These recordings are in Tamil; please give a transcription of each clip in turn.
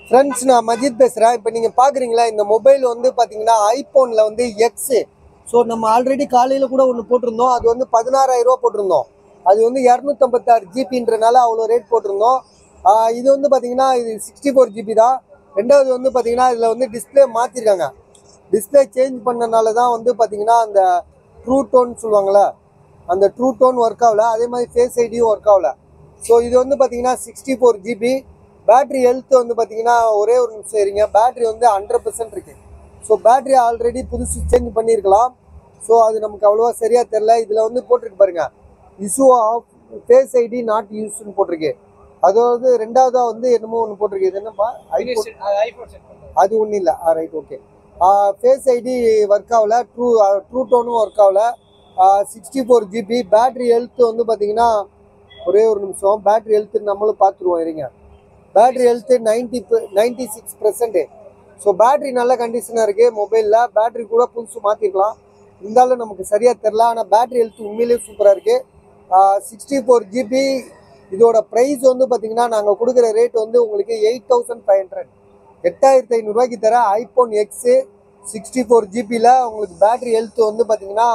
ஃப்ரெண்ட்ஸ் நான் மஜித் பேசுகிறேன் இப்போ நீங்கள் பார்க்குறீங்களா இந்த மொபைல் வந்து பார்த்தீங்கன்னா ஐஃபோனில் வந்து எக்ஸு ஸோ நம்ம ஆல்ரெடி காலையில் கூட ஒன்று போட்டிருந்தோம் அது வந்து பதினாறாயிரம் ரூபா போட்டிருந்தோம் அது வந்து இரநூத்தம்பத்தாறு ஜிபின்றனால அவ்வளோ ரேட் போட்டிருந்தோம் ஆஹ் இது வந்து பார்த்தீங்கன்னா இது சிக்ஸ்டி ஃபோர் ஜிபி தான் ரெண்டாவது வந்து பார்த்தீங்கன்னா இதில் வந்து டிஸ்பிளே மாற்றிருக்காங்க டிஸ்பிளே சேஞ்ச் பண்ணனால தான் வந்து பார்த்தீங்கன்னா அந்த ட்ரூ டோன் சொல்லுவாங்கள்ல அந்த ட்ரூ டோன் ஒர்க் ஆகல அதே மாதிரி ஃபேஸ் ஐடியும் ஒர்க் ஆகல ஸோ இது வந்து பார்த்தீங்கன்னா sixty four GB battery health வந்து பார்த்தீங்கன்னா ஒரே ஒரு நிமிஷம் இருங்க பேட்டரி வந்து ஹண்ட்ரட் பர்சன்ட் இருக்கு ஸோ பேட்டரி ஆல்ரெடி புதுசு சேஞ்ச் பண்ணியிருக்கலாம் ஸோ அது நமக்கு அவ்வளோவா சரியா தெரில இதில் வந்து போட்டிருக்கு பாருங்க issue of face ID not யூஸ்னு போட்டிருக்கு அதாவது ரெண்டாவதா வந்து என்னமோ ஒன்று போட்டிருக்கு இது என்னப்பா ஐபோன் ஐபோன் செட் பண்ணுறது அது ஒன்றும் இல்லை ஆ right okay face ID work ஆகல ட்ரூ ட்ரூ டோனும் ஒர்க் ஆகல sixty four GB battery health வந்து பார்த்தீங்கன்னா ஒரே ஒரு நிமிஷம் பேட்டரி ஹெல்த் நம்மளும் பார்த்துருவோம் இருங்க battery health ninety ninety six percent so battery நல்ல கண்டிஷனாக இருக்குது மொபைலில் பேட்டரி கூட புதுசு மாற்றிருக்கலாம் இருந்தாலும் நமக்கு சரியாக தெரில ஆனால் பேட்டரி ஹெல்த் உண்மையிலேயே சூப்பராக இருக்குது சிக்ஸ்டி ஃபோர் ஜிபி இதோட ப்ரைஸ் வந்து பார்த்தீங்கன்னா நாங்கள் கொடுக்குற ரேட் வந்து உங்களுக்கு எயிட் தௌசண்ட் ஃபைவ் ஹண்ட்ரட் எட்டாயிரத்தி ஐநூறுரூவாய்க்கு தர ஐஃபோன் எக்ஸு சிக்ஸ்டி ஃபோர் ஜிபியில் உங்களுக்கு பேட்டரி ஹெல்த் வந்து பார்த்தீங்கன்னா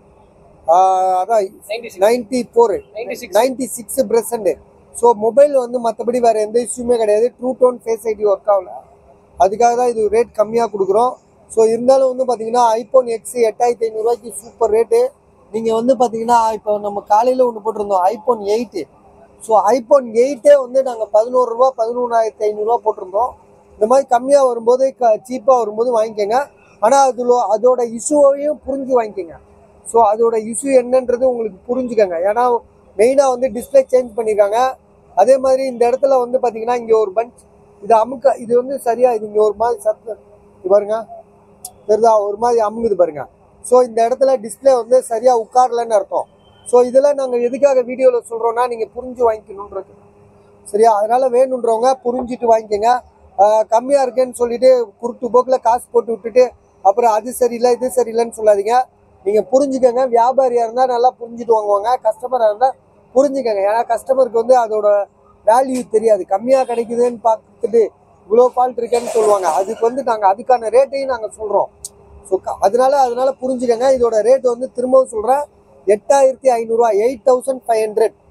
ஆஹ், அதான் ninety six ninety four ninety six ninety six percent so mobile வந்து மற்றபடி வேறு எந்த இஷ்யூமே கிடையாது true tone face ID work ஆகல அதுக்காக தான் இது ரேட் கம்மியாக கொடுக்குறோம் ஸோ இருந்தாலும் வந்து பார்த்தீங்கன்னா ஐஃபோன் எக்ஸ் எட்டாயிரத்தி ஐநூறுரூவாய்க்கு சூப்பர் ரேட்டு நீங்கள் வந்து பார்த்தீங்கன்னா இப்போ நம்ம காலையில் ஒன்று போட்டிருந்தோம் ஐஃபோன் எயிட்டு ஸோ ஐஃபோன் எயிட்டே வந்து நாங்கள் பதினோரு ரூபா பதினொன்றாயிரத்தி ஐநூறுரூவா போட்டிருந்தோம் இந்த மாதிரி கம்மியாக வரும்போது க சீப்பாக வரும்போது வாங்கிக்கோங்க ஆனால் அதில் அதோட இஷ்யூவையும் புரிஞ்சு வாங்கிக்கோங்க ஸோ அதோட இஷ்யூ என்னன்றது உங்களுக்கு புரிஞ்சுக்கங்க ஏன்னா மெயினாக வந்து டிஸ்பிளே சேஞ்ச் பண்ணியிருக்காங்க அதே மாதிரி இந்த இடத்துல வந்து பார்த்தீங்கன்னா இங்கே ஒரு பஞ்ச் இது அமுக்க இது வந்து சரியா இது இங்கே ஒரு மாதிரி சத்து இது பாருங்க தெரியுதா ஒரு மாதிரி அமுங்குது பாருங்க ஸோ இந்த இடத்துல டிஸ்பிளே வந்து சரியா உட்காரலன்னு அர்த்தம் ஸோ இதெல்லாம் நாங்கள் எதுக்காக வீடியோவில் சொல்கிறோன்னா நீங்கள் புரிஞ்சு வாங்கிக்கணுன்றது சரியா அதனால வேணுன்றவங்க புரிஞ்சுட்டு வாங்கிக்கோங்க கம்மியாக இருக்கேன்னு சொல்லிட்டு குருட்டு போக்கில் காசு போட்டு விட்டுட்டு அப்புறம் அது சரியில்லை இது சரியில்லைன்னு சொல்லாதீங்க நீங்கள் புரிஞ்சுக்கங்க வியாபாரியாக இருந்தால் நல்லா புரிஞ்சுட்டு வாங்குவாங்க கஸ்டமராக இருந்தால் புரிஞ்சுக்கங்க ஏன்னா கஸ்டமருக்கு வந்து அதோட வேல்யூ தெரியாது கம்மியாக கிடைக்குதுன்னு பார்த்துட்டு இவ்வளோ ஃபால்ட் இருக்கேன்னு சொல்லுவாங்க அதுக்கு வந்து நாங்கள் அதுக்கான ரேட்டையும் நாங்கள் சொல்கிறோம் ஸோ அதனால அதனால புரிஞ்சுக்கங்க இதோட ரேட் வந்து திரும்பவும் சொல்கிறேன் எட்டாயிரத்தி ஐநூறுரூவா எயிட் தௌசண்ட் ஃபைவ் ஹண்ட்ரட்